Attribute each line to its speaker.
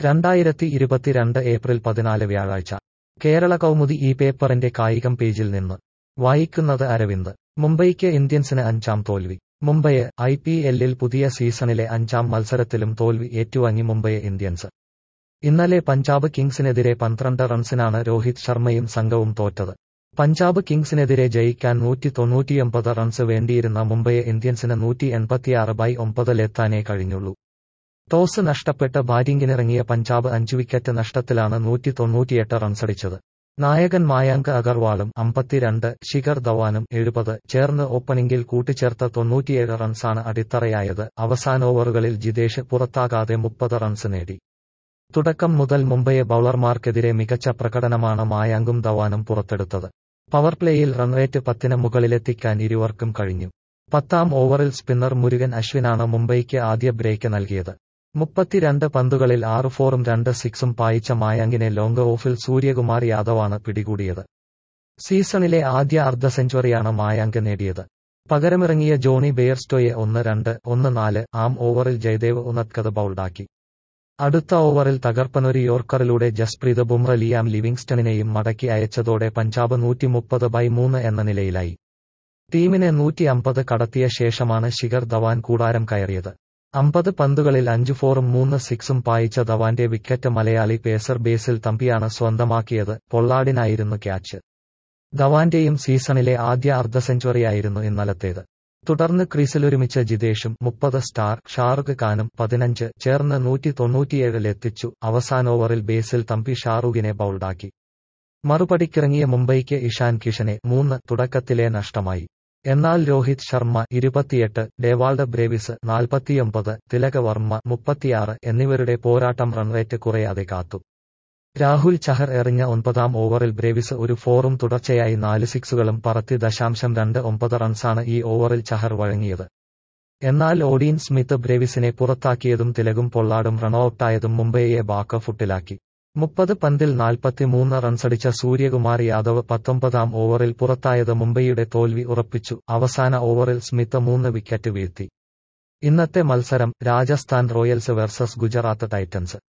Speaker 1: രണ്ടായിരത്തി ഇരുപത്തിരണ്ട് ഏപ്രിൽ പതിനാല് വ്യാഴാഴ്ച കേരള കൗമുദി ഈ പേപ്പറിന്റെ കായികം പേജിൽ നിന്ന് വായിക്കുന്നത് അരവിന്ദ് മുംബൈക്ക് ഇന്ത്യൻസിന് അഞ്ചാം തോൽവി മുംബൈ ഐ പി എല്ലിൽ പുതിയ സീസണിലെ അഞ്ചാം മത്സരത്തിലും തോൽവി ഏറ്റുവാങ്ങി മുംബൈ ഇന്ത്യൻസ് ഇന്നലെ പഞ്ചാബ് കിങ്സിനെതിരെ പന്ത്രണ്ട് റൺസിനാണ് രോഹിത് ശർമ്മയും സംഘവും തോറ്റത് പഞ്ചാബ് കിങ്സിനെതിരെ ജയിക്കാൻ നൂറ്റി തൊണ്ണൂറ്റിയൊമ്പത് റൺസ് വേണ്ടിയിരുന്ന മുംബൈ ഇന്ത്യൻസിന് നൂറ്റി എൺപത്തിയാറ് ബൈ ഒമ്പതിലെത്താനേ കഴിഞ്ഞുള്ളൂ ടോസ് നഷ്ടപ്പെട്ട് ബാറ്റിംഗിനിറങ്ങിയ പഞ്ചാബ് അഞ്ച് വിക്കറ്റ് നഷ്ടത്തിലാണ് നൂറ്റി തൊണ്ണൂറ്റിയെട്ട് റൺസടിച്ചത് നായകൻ മായാങ്ക് അഗർവാളും അമ്പത്തിരണ്ട് ശിഖർ ധവാനും എഴുപത് ചേർന്ന് ഓപ്പണിംഗിൽ കൂട്ടിച്ചേർത്ത തൊണ്ണൂറ്റിയേഴ് റൺസാണ് അടിത്തറയായത് അവസാന ഓവറുകളിൽ ജിതേഷ് പുറത്താകാതെ മുപ്പത് റൺസ് നേടി തുടക്കം മുതൽ മുംബൈ ബൌളർമാർക്കെതിരെ മികച്ച പ്രകടനമാണ് മായാങ്കും ധവാനും പുറത്തെടുത്തത് പവർ പ്ലേയിൽ റൺറേറ്റ് പത്തിന് മുകളിലെത്തിക്കാൻ ഇരുവർക്കും കഴിഞ്ഞു പത്താം ഓവറിൽ സ്പിന്നർ മുരുകൻ അശ്വിനാണ് മുംബൈക്ക് ആദ്യ ബ്രേക്ക് നൽകിയത് മുപ്പത്തിരണ്ട് പന്തുകളിൽ ആറ് ഫോറും രണ്ട് സിക്സും പായിച്ച മായാങ്കിനെ ലോങ് ഓഫിൽ സൂര്യകുമാർ യാദവാണ് പിടികൂടിയത് സീസണിലെ ആദ്യ അർദ്ധ സെഞ്ചുറിയാണ് മായാങ്ക് നേടിയത് പകരമിറങ്ങിയ ജോണി ബെയർസ്റ്റോയെ ഒന്ന് രണ്ട് ഒന്ന് നാല് ആം ഓവറിൽ ജയദേവ് ഉനത്കത് ബൌൾഡാക്കി അടുത്ത ഓവറിൽ തകർപ്പനൊരു യോർക്കറിലൂടെ ജസ്പ്രീത് ബുംറ ലിയാം ലിവിങ്സ്റ്റണിനെയും മടക്കി അയച്ചതോടെ പഞ്ചാബ് നൂറ്റി മുപ്പത് ബൈ മൂന്ന് എന്ന നിലയിലായി ടീമിനെ നൂറ്റി അമ്പത് കടത്തിയ ശേഷമാണ് ശിഖർ ധവാൻ കൂടാരം കയറിയത് അമ്പത് പന്തുകളിൽ അഞ്ച് ഫോറും മൂന്ന് സിക്സും പായിച്ച ധവാന്റെ വിക്കറ്റ് മലയാളി പേസർ ബേസിൽ തമ്പിയാണ് സ്വന്തമാക്കിയത് പൊള്ളാടിനായിരുന്നു ക്യാച്ച് ധവാന്റെയും സീസണിലെ ആദ്യ അർദ്ധ സെഞ്ചുറിയായിരുന്നു ഇന്നലത്തേത് തുടർന്ന് ക്രീസിലൊരുമിച്ച ജിതേഷും മുപ്പത് സ്റ്റാർ ഷാറുഖ് ഖാനും പതിനഞ്ച് ചേർന്ന് നൂറ്റി തൊണ്ണൂറ്റിയേഴിലെത്തിച്ചു അവസാന ഓവറിൽ ബേസിൽ തമ്പി ഷാറൂഖിനെ ബൌൾഡാക്കി മറുപടിക്കിറങ്ങിയ മുംബൈക്ക് ഇഷാൻ കിഷനെ മൂന്ന് തുടക്കത്തിലെ നഷ്ടമായി എന്നാൽ രോഹിത് ശർമ്മ ഇരുപത്തിയെട്ട് ഡേവാൾഡ് ബ്രേവിസ് നാൽപ്പത്തിയൊമ്പത് തിലക വർമ്മ മുപ്പത്തിയാറ് എന്നിവരുടെ പോരാട്ടം റൺറേറ്റ് കുറയാതെ കാത്തു രാഹുൽ ചഹർ എറിഞ്ഞ ഒൻപതാം ഓവറിൽ ബ്രേവിസ് ഒരു ഫോറും തുടർച്ചയായി നാല് സിക്സുകളും പറത്തി ദശാംശം രണ്ട് ഒമ്പത് റൺസാണ് ഈ ഓവറിൽ ചഹർ വഴങ്ങിയത് എന്നാൽ ഓഡീൻ സ്മിത്ത് ബ്രേവിസിനെ പുറത്താക്കിയതും തിലകും പൊള്ളാടും റൺഔട്ടായതും മുംബൈയെ ബാക്ക് ഫുട്ടിലാക്കി മുപ്പത് പന്തിൽ നാൽപ്പത്തിമൂന്ന് റൺസടിച്ച സൂര്യകുമാർ യാദവ് പത്തൊമ്പതാം ഓവറിൽ പുറത്തായത് മുംബൈയുടെ തോൽവി ഉറപ്പിച്ചു അവസാന ഓവറിൽ സ്മിത്ത് മൂന്ന് വിക്കറ്റ് വീഴ്ത്തി ഇന്നത്തെ മത്സരം Rajasthan Royals versus Gujarat Titans